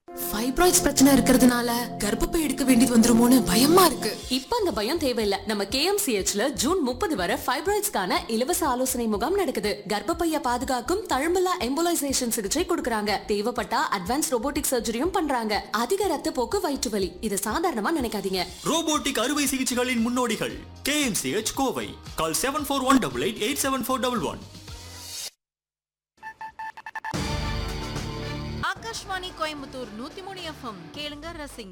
fibroids பிரச்சனை இருக்கிறதுனால கர்ப்பப்பை எடுக்க வேண்டியது வந்துருமோன்னு பயமா இருக்கு இப்ப அந்த பயம் தேவையில்ல நம்ம கேஎம்சிஹெச்ல ஜூன் முப்பது வரை ஃபைப்ராய்ட்ஸ்க்கான இலவச ஆலோசனை முகாம் நடக்குது கர்ப்பப்பைய பாதுகாக்கும் தழும்பலா எம்போலைசேஷன் சிகிச்சை கொடுக்கறாங்க தேவைப்பட்டா அட்வான்ஸ் ரோபோட்டிக் சர்ஜரியும் பண்றாங்க அதிக ரத்த போக்கு வயிற்று வலி இது சாதாரணமா நினைக்காதீங்க ரோபோட்டிக் அறுவை சிகிச்சைகளின் முன்னோடிகள் KMCH Kovai call seven four one double eight eight seven four double one Akashvani Coimbatore நூத்தி மூணு எஃப்எம் கேளுங்க ரசிங்க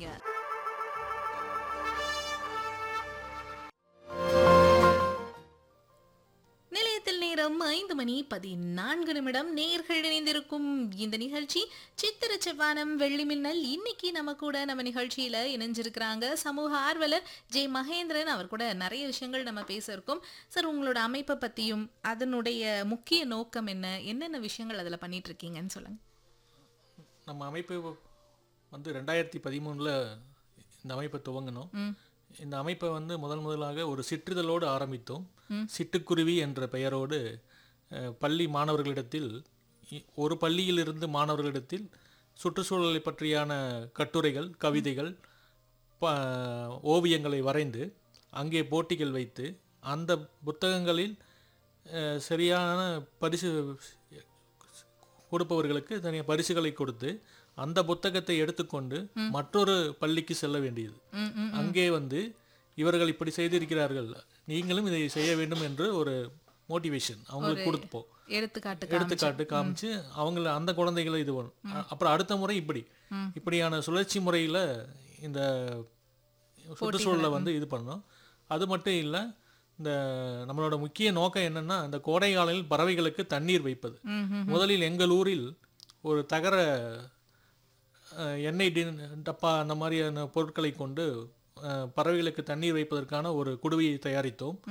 நிலையத்தில் நேரம் ஐந்து மணி பதினான்கு நிமிடம் நேர்கள் இணைந்திருக்கும் இந்த நிகழ்ச்சி சித்திர செவ்வானம் வெள்ளி மின்னல் இன்னைக்கு நம்ம கூட நம்ம நிகழ்ச்சியில இணைஞ்சிருக்கிறாங்க சமூக ஆர்வலர் ஜே மகேந்திரன் அவர் கூட நிறைய விஷயங்கள் நம்ம பேச இருக்கோம் சார் உங்களோட அமைப்பை பத்தியும் அதனுடைய முக்கிய நோக்கம் என்ன என்னென்ன விஷயங்கள் அதுல பண்ணிட்டு இருக்கீங்கன்னு சொல்லுங்க நம்ம அமைப்பு வந்து ரெண்டாயிரத்தி பதிமூணில் இந்த அமைப்பை துவங்கினோம் இந்த அமைப்பை வந்து முதல் முதலாக ஒரு சிற்றிதழோடு ஆரம்பித்தோம் சிட்டுக்குருவி என்ற பெயரோடு அஹ், பள்ளி மாணவர்களிடத்தில் இ- ஒரு பள்ளியிலிருந்து மாணவர்களிடத்தில் சுற்றுச்சூழலை பற்றியான கட்டுரைகள் கவிதைகள் ப ஓவியங்களை வரைந்து அங்கே போட்டிகள் வைத்து அந்த புத்தகங்களில் அஹ், சரியான பரிசு கொடுப்பவர்களுக்கு தனியாக பரிசுகளை கொடுத்து அந்த புத்தகத்தை எடுத்துக்கொண்டு மற்றொரு பள்ளிக்கு செல்ல வேண்டியது அங்கே வந்து இவர்கள் இப்படி செய்திருக்கிறார்கள் நீங்களும் இதை செய்ய வேண்டும் என்று ஒரு மோட்டிவேஷன் அவங்களுக்கு கொடுப்போம் எடுத்துக்காட்டு எடுத்துக்காட்டு காமிச்சு அவங்கள அந்த குழந்தைகளை இது பண்ணும் அ- அப்புறம் அடுத்த முறை இப்படி இப்படியான சுழற்சி முறையில் இந்த சுற்றுச்சூழலை வந்து இது பண்ணோம் அது மட்டும் இல்லை இந்த நம்மளோட முக்கிய நோக்கம் என்னன்னா இந்த கோடை காலையில் பறவைகளுக்கு தண்ணீர் வைப்பது முதலில் எங்கள் ஊரில் ஒரு தகர அஹ், எண்ணெய் டின் டப்பா அந்த மாதிரியான பொருட்களை கொண்டு அஹ், பறவைகளுக்கு தண்ணீர் வைப்பதற்கான ஒரு குடுவையை தயாரித்தோம்